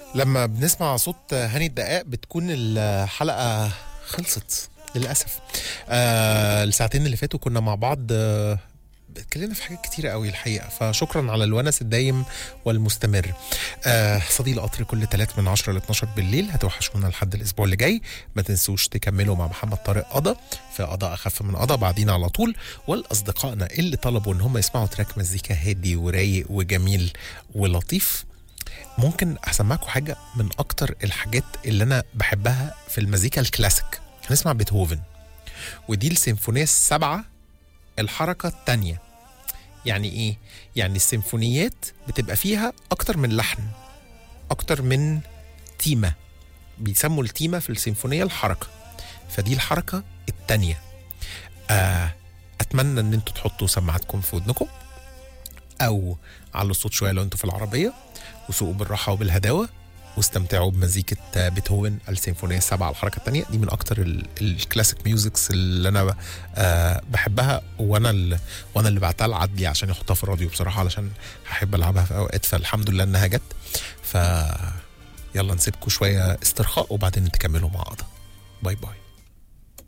لما بنسمع صوت هاني الدقاق بتكون الحلقة خلصت للأسف آه الساعتين اللي فاتوا كنا مع بعض آه اتكلمنا في حاجات كتيرة قوي الحقيقة فشكرا على الونس الدايم والمستمر آه صديق قطر كل 3 من 10 ل 12 بالليل هتوحشونا لحد الأسبوع اللي جاي ما تنسوش تكملوا مع محمد طارق قضا في قضاء أخف من قضا بعدين على طول والأصدقائنا اللي طلبوا إن هم يسمعوا تراك مزيكا هادي ورايق وجميل ولطيف ممكن أسمعكم حاجة من أكتر الحاجات اللي أنا بحبها في المزيكا الكلاسيك هنسمع بيتهوفن ودي السيمفونية السبعة الحركة التانية يعني ايه؟ يعني السيمفونيات بتبقى فيها اكتر من لحن اكتر من تيمة بيسموا التيمة في السيمفونية الحركة فدي الحركة التانية آه اتمنى ان انتوا تحطوا سماعاتكم في ودنكم او علوا الصوت شوية لو انتوا في العربية وسوقوا بالراحة وبالهداوة واستمتعوا بمزيكة بيتهوفن السيمفونية السابعة الحركة الثانية دي من أكتر ال- الكلاسيك ميوزكس اللي أنا آه بحبها وأنا ال- وأنا اللي بعتها لعدلي عشان يحطها في الراديو بصراحة علشان هحب ألعبها في أوقات فالحمد لله إنها جت ف يلا نسيبكم شوية استرخاء وبعدين تكملوا مع بعض باي باي